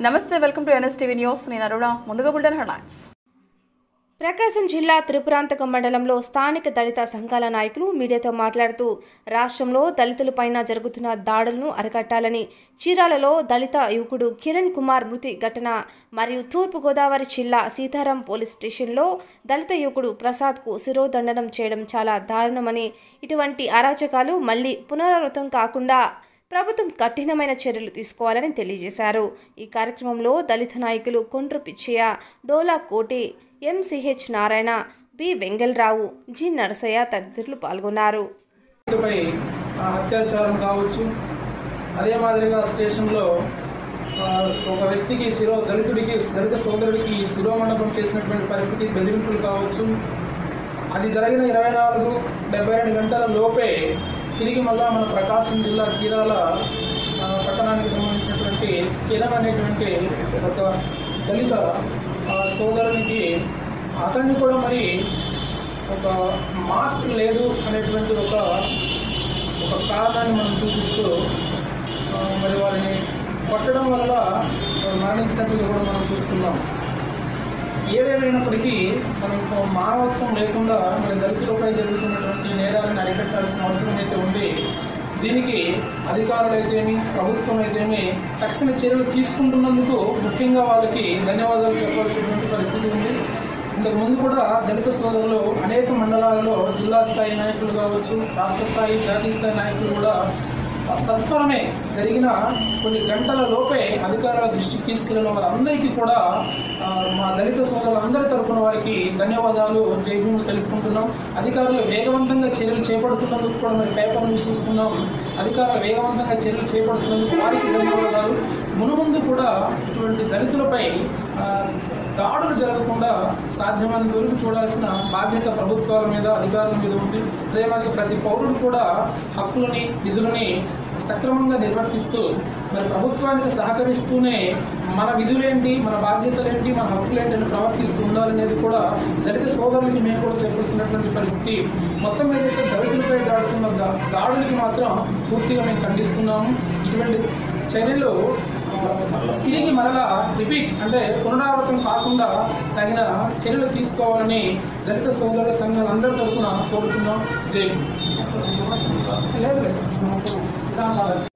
నమస్తే welcome to NSTV news నేను అరుణ ముందుగా బుల్టన్ హెడ్లైన్స్ ప్రకాశం జిల్లా త్రిపురాంతకం మండలంలో స్థానిక దళిత సంఘాల నాయకులు మీడియాతో మాట్లాడుతూ రాష్ట్రంలో దళితులపైన జరుగుతున్న దాడులను అరికట్టాలని చీరాలలో దళిత యువకుడు కిరణ్ కుమార్ మృతి ఘటన మరియు తూర్పుగోదావరి జిల్లా సీతారాం పోలీస్ స్టేషన్లో దళిత యువకుడు ప్రసాద్కు శిరోదండనం చేయడం చాలా దారుణమని ఇటువంటి అరాచకాలు మళ్లీ పునరావృతం కాకుండా ప్రభుత్వం కఠినమైన చర్యలు తీసుకోవాలని తెలియజేశారు ఈ కార్యక్రమంలో దళిత నాయకులు కొండ్రు Pichaiah Dola Koti MCH Narayana B Vengalarao G Narasaiah తదితరులు పాల్గొన్నారు పై ఆ, అత్యాచారం కావచ్చు అదే మాదిరిగా స్టేషన్లో ఆ, ఒక వ్యక్తికి శిరో దళితుడికి దళిత సోదరుడికి శిరోమండపం చేసినటువంటి పరిస్థితి బెదిరింపులు కావచ్చు అది జరిగిన ఇరవై నాలుగు డెబ్బై రెండు గంటల లోపే తిరిగి మళ్ళా మన ప్రకాశం జిల్లా చీరాల ఆ, పట్టణానికి సంబంధించినటువంటి కిరణ్ అనేటువంటి ఒక దళిత ఆ, సోదరునికి అతన్ని కూడా మరి ఒక మాస్క్ లేదు అనేటువంటి ఒక ఒక కారణాన్ని మనం చూపిస్తూ ఆ, మరి వారిని కొట్టడం వల్ల వారు మరణించినట్టుగా కూడా మనం చూస్తున్నాం ఏదేమైనప్పటికీ మనకు మానవత్వం లేకుండా మరి దళితులపై జరుగుతున్నటువంటి నేరాలను అరికట్టాల్సిన అవసరం అయితే ఉంది దీనికి అధికారులు అయితేమి ప్రభుత్వం అయితేమి తక్షణ చర్యలు తీసుకుంటున్నందుకు ముఖ్యంగా వాళ్ళకి ధన్యవాదాలు చెప్పాల్సినటువంటి పరిస్థితి ఉంది ఇంతకు ముందు కూడా దళిత సోదరులు అనేక మండలాలలో జిల్లా స్థాయి నాయకులు కావచ్చు రాష్ట్ర స్థాయి జాతీయ స్థాయి నాయకులు కూడా సత్వరమే జరిగిన కొన్ని గంటల లోపే అధికారుల దృష్టికి తీసుకెళ్లిన వారందరికీ కూడా ఆ, మా దళిత సోదరులందరి తరపున వారికి ధన్యవాదాలు జైభూములు తెలుపుకుంటున్నాం అధికారులు వేగవంతంగా చర్యలు చేపడుతున్నందుకు కూడా మరి పేపర్ న్యూస్ చూస్తున్నాం అధికారులు వేగవంతంగా చర్యలు చేపడుతున్నందుకు వారికి ధన్యవాదాలు మునుముందు కూడా ఇటువంటి దళితులపై ఆ, దాడులు జరగకుండా సాధ్యమైనంత వరకు చూడాల్సిన బాధ్యత ప్రభుత్వాల మీద అధికారుల మీద ఉంది అదే మాదిరి ప్రతి పౌరుడు కూడా హక్కులని విధులని సక్రమంగా నిర్వర్తిస్తూ మరి ప్రభుత్వానికి సహకరిస్తూనే మన విధులేంటి మన బాధ్యతలేంటి మన హక్కులేంటి అని ప్రవర్తిస్తూ ఉండాలనేది కూడా దళిత సోదరులకి మేము కూడా చేపడుతున్నటువంటి పరిస్థితి మొత్తం ఏదైతే దళితులపై దాడుతున్న దా- దాడులకి మాత్రం పూర్తిగా మేము ఖండిస్తున్నాము ఇటువంటి చర్యలు తిరిగి మరలా రిపీట్ అంటే పునరావృతం కాకుండా తగిన చర్యలు తీసుకోవాలని దళిత సోదరుల సంఘాలు అందరి తరఫున కోరుతున్నాం జై హింద్. లేదు లేదు.